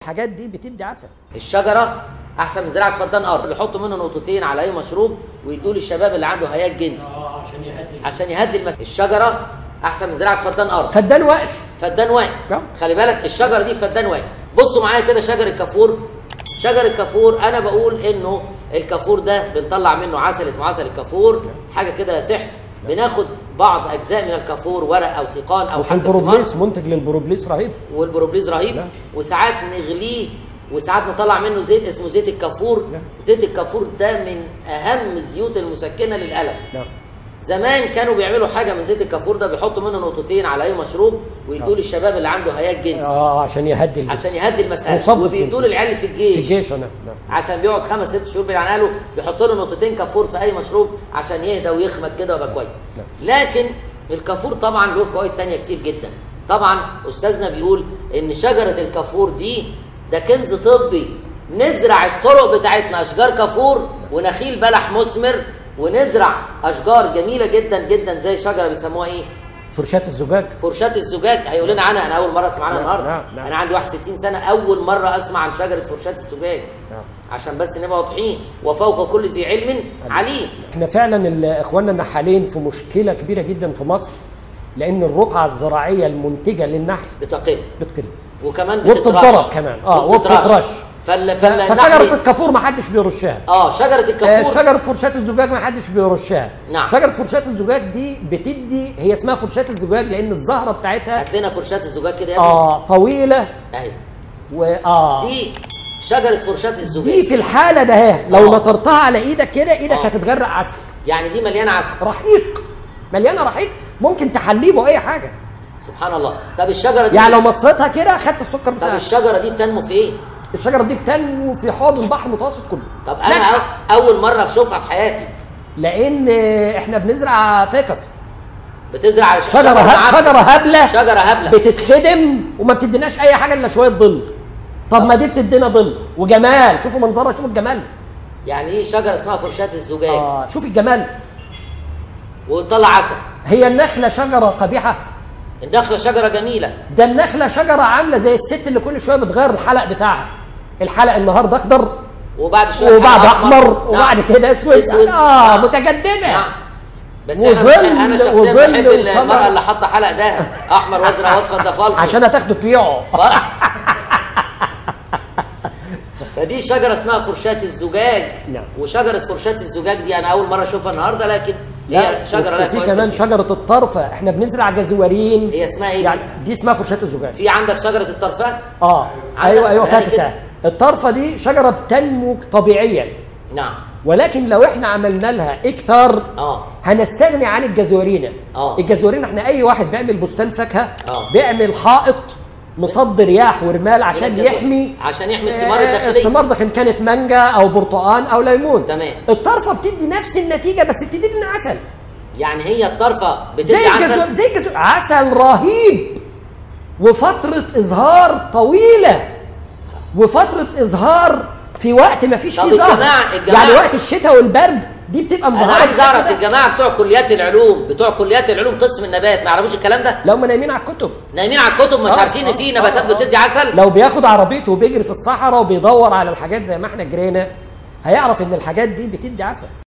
الحاجات دي بتدي عسل الشجره احسن من زراعه فدان ارض بيحطوا منه نقطتين على اي مشروب ويدوا للشباب اللي عنده هياج جنسي اه عشان يهدي عشان يهدي المس... الشجره احسن من زراعه فدان ارض فدان واقف فدان واقف نعم. خلي بالك الشجره دي فدان واقف بصوا معايا كده شجر الكافور شجر الكافور انا بقول انه الكافور ده بنطلع منه عسل اسمه عسل الكافور حاجه كده سحر بناخد بعض اجزاء من الكافور ورق او سيقان او وفي حتى ثمار البروبليس منتج للبروبليس رهيب والبروبليز رهيب نعم. وساعات نغليه وساعات نطلع منه زيت اسمه زيت الكافور نعم. زيت الكافور ده من اهم الزيوت المسكنه للالم نعم زمان كانوا بيعملوا حاجه من زيت الكافور ده بيحطوا منه نقطتين على اي مشروب ويدوه نعم. للشباب اللي عنده هياج جنسي اه عشان يهدي الجسم. عشان يهدي المساله ويصبط وبيدوه الجنس. للعيال في في الجيش الجيش نعم نعم عشان بيقعد خمس ست شهور بعيد عن اهله بيحط له نقطتين كافور في اي مشروب عشان يهدى ويخمد كده ويبقى كويس لكن الكافور طبعا له فوائد تانية كتير جدا طبعا استاذنا بيقول ان شجره الكافور دي ده كنز طبي نزرع الطرق بتاعتنا اشجار كافور ونخيل بلح مثمر ونزرع اشجار جميله جدا جدا زي شجره بيسموها ايه فرشاة الزجاج فرشاة الزجاج هيقول لنا عنها انا اول مره اسمع عنها نعم، النهارده نعم، نعم. انا عندي 61 سنه اول مره اسمع عن شجره فرشاة الزجاج نعم. عشان بس نبقى واضحين وفوق كل ذي علم عليم احنا فعلا ال- اخواننا النحالين في مشكله كبيره جدا في مصر لان الرقعه الزراعيه المنتجه للنحل بتقل بتقل وكمان وبتتضرب بتترش كمان، آه، وبتترش. وبتترش. فال ف- فشجره فالنحل الكافور ما حدش بيرشها اه شجره آه، الكافور شجره فرشاة الزجاج ما حدش بيرشها نعم. شجره فرشاة الزجاج دي بتدي هي اسمها فرشاة الزجاج لان الزهره بتاعتها هات لنا فرشاة الزجاج كده يا ابني اه طويله اهي واه دي شجره فرشاة دي الزجاج في الحاله ده اهي لو آه. نطرتها على ايدك كده ايدك آه. هتتغرق عسل يعني دي مليانه عسل رحيق مليانه رحيق ممكن تحليه باي حاجه سبحان الله طب الشجره دي يعني لو مصيتها كده خدت السكر طب بتاعك الشجره دي بتنمو في ايه الشجره دي بتنمو في حوض البحر المتوسط كله طب انا ناجحة. أو- اول مره اشوفها في حياتي لان احنا بنزرع فاكس بتزرع الش- شجره هب... معفنة. شجره هبله شجره هبله بتتخدم وما بتديناش اي حاجه الا شويه ظل طب ما دي بتدينا ظل وجمال شوفوا منظرها شوفوا الجمال يعني ايه شجره اسمها فرشاة الزجاج اه شوف الجمال وتطلع عسل هي النخله شجره قبيحه النخله شجره جميله ده النخله شجره عامله زي الست اللي كل شويه بتغير الحلق بتاعها الحلق النهارده اخضر وبعد شويه وبعد حاجة احمر نعم. وبعد كده اسود اسود اه نعم. متجدده نعم بس وظل- انا انا شخصيا وظل بحب وصبر. المراه اللي حاطه حلق ده احمر وازرق واصفر ده فالصو عشان هتاخده تبيعه ف- فدي شجره اسمها فرشاة الزجاج نعم. وشجره فرشاة الزجاج دي انا اول مره اشوفها النهارده لكن هي شجره لها في فوائد كمان كتير. شجره الطرفه احنا بنزرع جزورين هي اسمها ايه دي؟ يعني دي اسمها فرشاه الزجاج في عندك شجره الطرفه اه عندك ايوه ايوه يعني فاتكه كده. الطرفه دي شجره بتنمو طبيعيا نعم ولكن لو احنا عملنا لها اكتر اه هنستغني عن الجزورينه آه. الجزورين احنا اي واحد بيعمل بستان فاكهه آه. بيعمل حائط مصد رياح ورمال عشان من الجزر. يحمي عشان يحمي الثمار آه، الداخليه الثمار ده إن كانت مانجا او برتقان او ليمون تمام. الطرفه بتدي نفس النتيجه بس بتدي لنا عسل يعني هي الطرفه زي بتدي الجزر عسل زي الجزر عسل رهيب وفتره ازهار طويله وفتره ازهار في وقت ما فيش طب فيه زهر الجماعة- الجماعة- يعني وقت الشتاء والبرد دي بتبقى انا مظهره عايز بالشكل اعرف ده. الجماعه بتوع كليات العلوم بتوع كليات العلوم قسم النبات ما يعرفوش الكلام ده لو ما نايمين على الكتب نايمين على الكتب مش آه، عارفين ان آه، في آه، نباتات آه. بتدي عسل لو بياخد عربيته وبيجري في الصحراء وبيدور على الحاجات زي ما احنا جرينا هيعرف ان الحاجات دي بتدي عسل